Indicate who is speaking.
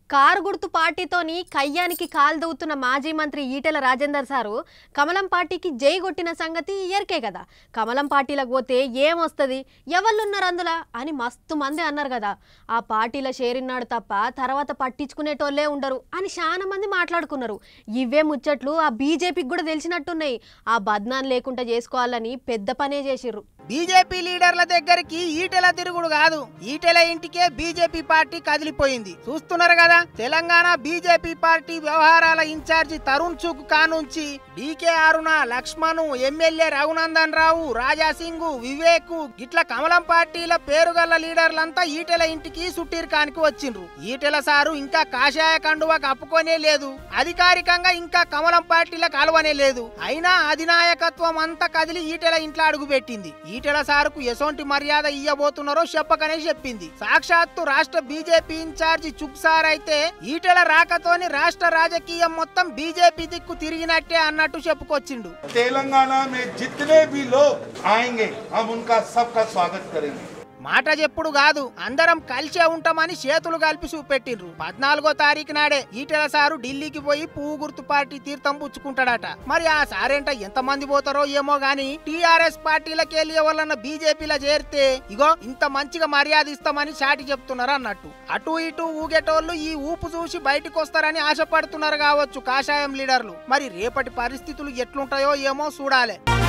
Speaker 1: car గుర్తు పార్టీతోని కయ్యానికి కాలు దవ్వుతున్న మాజీ మంత్రి ఈటెల రాజేందర్ సారు కమలం పార్టీకి జై కొట్టిన సంగతి ఎరికే కదా కమలం పార్టీలకు పోతే ఏమొస్తుంది ఎవళ్ళున్నారు అందులో అని మస్తు మంది అన్నారు కదా ఆ పార్టీల షేరిన్నాడు తప్ప తర్వాత పట్టించుకునేటోళ్ళే ఉండరు అని చాలా మంది మాట్లాడుకున్నారు ఇవే ముచ్చట్లు ఆ బీజేపీకి కూడా తెలిసినట్టున్నాయి ఆ బద్నాన్ లేకుండా చేసుకోవాలని పెద్ద పనే చేసిర్రు
Speaker 2: బీజేపీ లీడర్ల దగ్గరికి ఈటెల తిరుగుడు కాదు ఈటెల ఇంటికే బీజేపీ పార్టీ కదిలిపోయింది చూస్తున్నారు కదా తెలంగాణ బీజేపీ పార్టీ వ్యవహారాల ఇన్ఛార్జి తరుణ్ చుక్ కానుంచి డీకే అరుణ లక్ష్మణ్ ఎమ్మెల్యే రఘునందన్ రావు రాజా సింగ్ వివేక్ గిట్ల కమలం పార్టీల పేరుగల్ల లీడర్లంతా ఈటెల ఇంటికి సుట్టీర్కానికి వచ్చిండ్రు ఈటెల సారు ఇంకా కాషాయ కండువా కప్పుకోనే లేదు అధికారికంగా ఇంకా కమలం పార్టీలకు కలవనే లేదు అయినా అధినాయకత్వం అంతా కదిలి ఈటెల ఇంట్లో అడుగు పెట్టింది ఈటెల సారుకు ఎసొంటి మర్యాద ఇయ్యబోతున్నారో చెప్పకనే చెప్పింది సాక్షాత్తు రాష్ట్ర బీజేపీ ఇన్ఛార్జి చుక్ సార్ అయితే ఈటెల రాకతోని రాష్ట్ర రాజకీయం మొత్తం బీజేపీ దిక్కు తిరిగినట్టే అన్నట్టు చెప్పుకొచ్చిండు
Speaker 3: तेलंगाना में जितने भी लोग आएंगे हम उनका सबका स्वागत करेंगे
Speaker 2: మాట చెప్పుడు కాదు అందరం కలిసే ఉంటామని చేతులు కలిపి చూపెట్టిండ్రు పద్నాలుగో తారీఖు నాడే ఈటెల సారు ఢిల్లీకి పోయి పువ్వు గుర్తు పార్టీ తీర్థం పుచ్చుకుంటాడట మరి ఆ సారేంట ఎంత మంది పోతారో ఏమో గాని టీఆర్ఎస్ పార్టీలకి వెళ్ళి ఎవరన్నా బీజేపీలో చేరితే ఇగో ఇంత మంచిగా మర్యాద ఇస్తామని చాటి చెప్తున్నారు అన్నట్టు అటు ఇటు ఊగేటోళ్ళు ఈ ఊపు చూసి బయటకు వస్తారని ఆశపడుతున్నారు కావచ్చు కాషాయం లీడర్లు మరి రేపటి పరిస్థితులు ఎట్లుంటాయో ఏమో చూడాలి